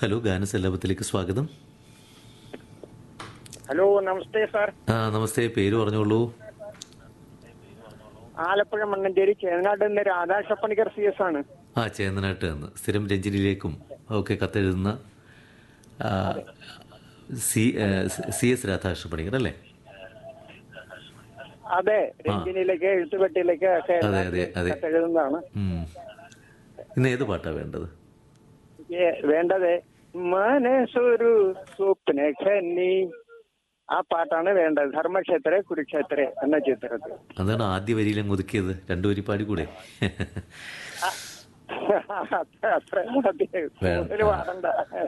Hello ഗാനസല്ലാപത്തിലേക്ക് സ്വാഗതം hello നമസ്തേ sir ആ നമസ്തേ പേര് പറഞ്ഞോളൂ ആലപ്പുഴ മണ്ണഞ്ചേരി ചേനാട് എന്ന രാധാകൃഷ്ണപ്പണിക്കർ സി എസ് ആണ് ആ ചേന്നനാട്ട് എന്ന് സ്ഥിരം രഞ്ജിനിയിലേക്കും ഒക്കെ കത്തെഴുതുന്ന ആ, സി ആ, സി എസ് രാധാകൃഷ്ണ പണിക്കർ അല്ലേ അതെ രഞ്ജിനിയിലേക്ക് എഴുത്തുപെട്ടിയിലേക്ക് ഒക്കെ അതെ, അതെ, അതെ. എഴുതുന്നതാണ് ഉം. ഇന്ന് ഏത് പാട്ടാ വേണ്ടത് എനിക്ക് വേണ്ടത് മനസ്സൊരു സ്വപ്ന ഖനി ആ പാട്ടാണ് വേണ്ടത് ധർമ്മക്ഷേത്ര കുരുക്ഷേത്ര എന്ന ചിത്രത്തിൽ അതാണ് ആദ്യ വരിയിലും ഒതുക്കിയത് രണ്ടു വരി പാടിക്കൂടെ അത്ര അത്ര മതി. വേണം. കൂടുതല് പാടണ്ട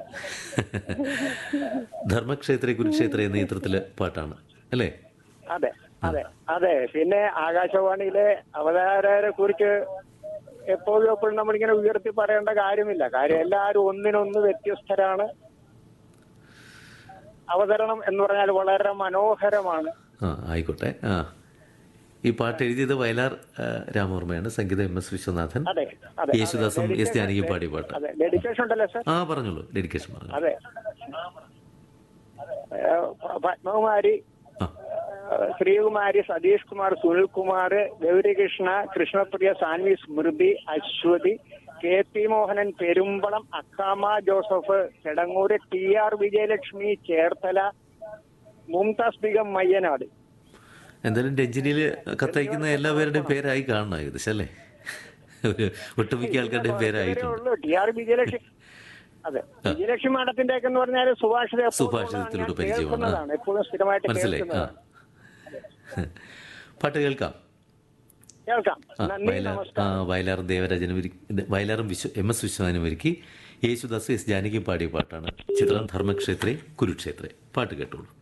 ധർമ്മക്ഷേത്ര കുരുക്ഷേത്ര എന്ന ചിത്രത്തിലെ പാട്ടാണ് അല്ലേ അതെ അതെ അതെ പിന്നെ ആകാശവാണിയിലെ അവതാരകരെ കുറിച്ച് എപ്പോഴും എപ്പോഴും നമ്മളിങ്ങനെ ഉയർത്തി പറയേണ്ട കാര്യമില്ല കാര്യം എല്ലാവരും ഒന്നിനൊന്ന് വ്യത്യസ്തരാണ് അവതരണം എന്ന് പറഞ്ഞാൽ വളരെ മനോഹരമാണ് ആ ആയിക്കോട്ടെ ആ ഈ പാട്ട് എഴുതിയത് വയലാർ ആ, രാമവർമ്മയാണ് സംഗീതം എം എസ് വിശ്വനാഥൻ അതെ അതെ യേശുദാസും എസ് ജാനകിയും പാടിയ പാട്ട് അതെ ഡെഡിക്കേഷൻ ഉണ്ടല്ലോ സർ ആ പറഞ്ഞോളൂ ഡെഡിക്കേഷൻ പറഞ്ഞു അതെ ഏഹ് പത്മകുമാരി ആ ഏഹ് Sreekumari Satheesh Kumar Sunil Kumar Gaurikrishna Krishnapriya Saanvi Smriti Aswathy K P Mohanan Perumbalam Akkamma Joseph Chedangoor T R Vijayalakshmi Cherthala Mumtaz Begum Mayyanad എന്തായാലും രഞ്ജിനിയിൽ കത്തയക്കുന്ന എല്ലാവരുടെയും പേരായി കാണണം ഏകദേശം അല്ലേ ഒരു ഒട്ടുമിക്ക ആൾക്കാരുടെയും പേരായിട്ടുണ്ട് ഉള്ളൂ ടി ആർ വിജയലക്ഷ്മി അതെ വിജയലക്ഷ്മി മാഡത്തിന്റെ ഒക്കെ എന്ന് പറഞ്ഞാൽ സുഭാഷിത എപ്പോഴും സുഭാഷിതത്തിലൂടെ ഞാൻ പരിചയമാണ്. കേൾക്കുന്നതാണ് എപ്പോഴും സ്ഥിരമായിട്ട് മനസ്സിലായി ആ കേൾക്കുന്നതാണ് പാട്ട് കേൾക്കാം കേൾക്കാം ആ നന്ദി വയലാർ ആ നമസ്കാരം വയലാർ ദേവരാജനും ഒരുക്കി വയലാറും വിശ്വ എം എസ് വിശ്വനാഥനും ഒരുക്കി യേശുദാസ് എസ് ജാനകിയും പാടിയ പാട്ടാണ് ചിത്രം ധർമ്മക്ഷേത്രേ കുരുക്ഷേത്രേ പാട്ട് കേട്ടോളൂ